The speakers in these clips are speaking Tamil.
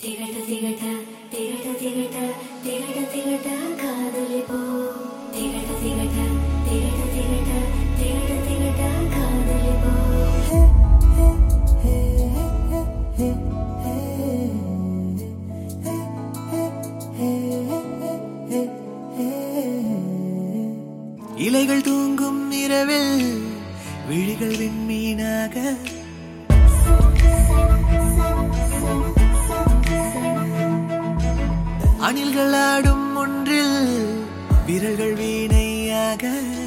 திகட்ட திகட்ட திகட்ட திகட்ட திகட்ட திகட்ட காதலி போ திகட்ட திகட்ட திகட்ட திகட்ட திகட்ட திகட்ட காதலி போ இலைகள் தூங்கும் இரவில் விழிகள் விண்மீனாக அணில்கள் ஆடும் ஒன்றில் விரல்கள் வீணையாக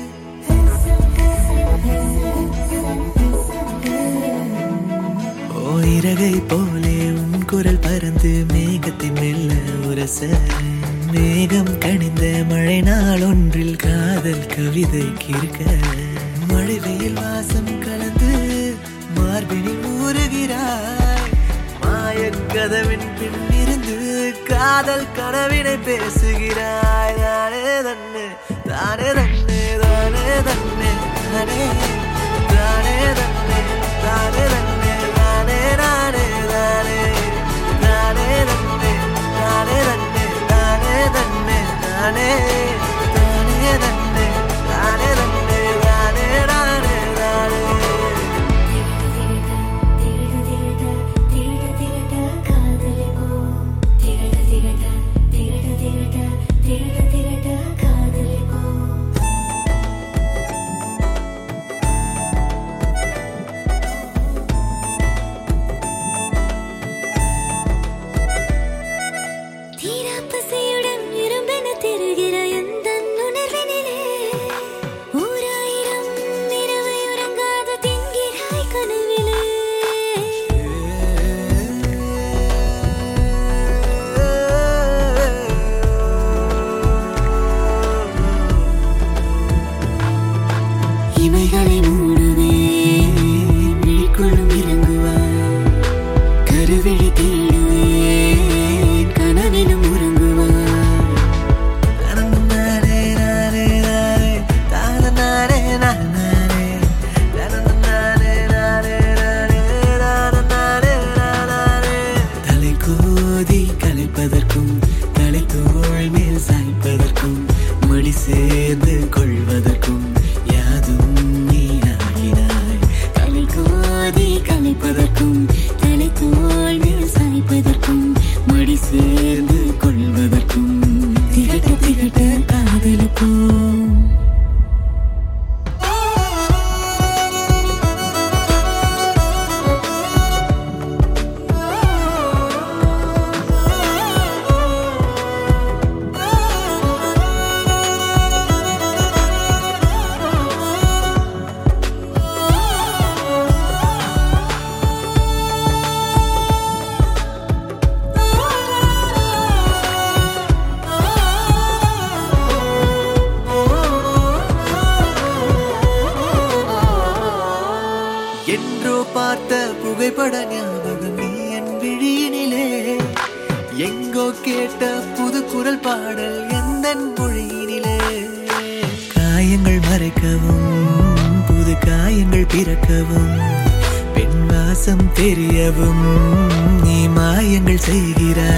ஓ இறகை போலே உன் குரல் பறந்து மேகத்தின் மெல்ல உரச மேகம் கணிந்த மழை நாள் ஒன்றில் காதல் கவிதை கிறுக்க மழை வெயில் வாசம் கலந்து மார்பினில் ஊறுகிறாய் மாயக்கதவின் பின்னிருந்து காதல் கனவினை பேசுகிறாய் தானே தன்னு தானே தன்னு தானே தன்னு தானே தானே தன்னு தானே தன்னு தானே நானே தானே தானே தன்னு தானே தன்னு தானே தன்னு தானே தானே தன்னு தானே தன்னு தானே நானே தானே திகட்ட திகட்ட திகட்ட திகட்ட காதலி போ திகட்ட திகட்ட திகட்ட திகட்ட திகட்ட திகட்ட காதலி போ தீராப்பசையுடன் இரும்பென திருகிற எந்த உணர்வினிலே ஓராயிரம் இரவை உறங்காத தின்கிறாய் கனவிலே இமைகளை மூடுவேன் விழிக்குள்ளும் இறங்குவாய் கருவிழி தேடுவேன் கனவிலும் உறங்குவாய் நானே நானே நானே தானே நானே நானே நானே நானே நானே நானே நானே தலை கோதி கலைப்பதற்கும் தலை தோள் மேல் சாய்ப்பதற்கும் மடி சேர்ந்து கொள்வதற்கும் யாதும் நீயாகினாய் தலை கோதி கலைப்பதற்கும் தலை தோல் மேல் சாய்ப்பதற்கும் மடி சேர்ந்து கொள்வதற்கும் திகட்ட திகட்ட காதலுக்கும் என்றோ பார்த்த புகைப்பட ஞாபகம் நீ என் விழியினிலே எங்கோ கேட்ட புது குரல் பாடல் எந்த மொழியினிலே காயங்கள் மறைக்கவும் புது காயங்கள் பிறக்கவும் பெண் வாசம் தெரியவும் நீ மாயங்கள் செய்கிறாய்